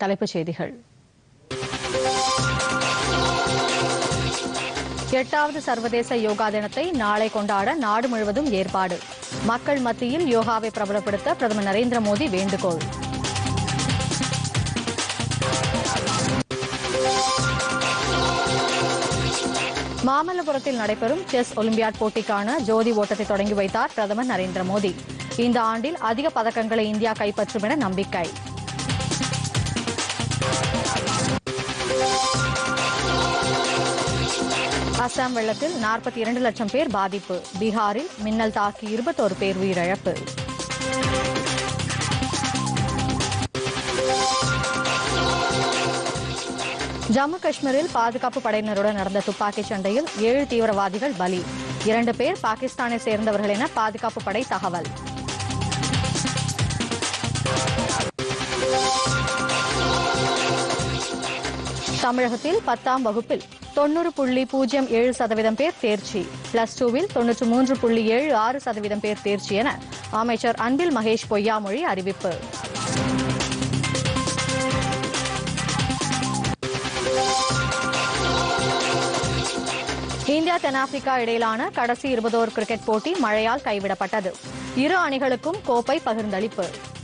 தலைப்புச் செய்திகள் எட்டாவது சர்வதேச யோகா தினத்தை நாளை கொண்டாட நாடு முழுவதும் ஏற்பாடு மக்கள் மத்தியில் யோகாவை பிரபலப்படுத்த பிரதமர் நரேந்திர மோடி வேண்டுகோள் மாமல்லபுரத்தில் நடைபெறும் செஸ் ஒலிம்பியாட் போட்டிக்கான ஜோதி ஓட்டத்தை தொடங்கி வைத்தார் பிரதமர் நரேந்திர மோடி இந்த ஆண்டில் அதிக பதக்கங்களை இந்தியா கைப்பற்றும் என நம்பிக்கை அசாம் வெள்ளத்தில் நாற்பத்தி இரண்டு லட்சம் பேர் பாதிப்பு பீகாரில் மின்னல் தாக்கி இருபத்தோரு பேர் உயிரிழப்பு ஜம்மு காஷ்மீரில் பாதுகாப்பு படையினருடன் நடந்த துப்பாக்கிச் சண்டையில் ஏழு தீவிரவாதிகள் பலி இரண்டு பேர் பாகிஸ்தானை சேர்ந்தவர்கள் என பாதுகாப்பு படை தகவல் தமிழகத்தில் பத்தாம் வகுப்பில் தொண்ணூறு புள்ளி பூஜ்ஜியம் ஏழு சதவீதம் பேர் தேர்ச்சி பிளஸ் டூவில் தொன்னூற்று மூன்று புள்ளி ஏழு ஆறு சதவீதம் பேர் தேர்ச்சி என அமைச்சர் அன்பில் மகேஷ் பொய்யாமொழி அறிவிப்பு இந்தியா தென்னாப்பிரிக்கா இடையிலான கடைசி இருபதோர் கிரிக்கெட் போட்டி மழையால் கைவிடப்பட்டது இரு அணிகளுக்கும் கோப்பை பகிர்ந்தளிப்பு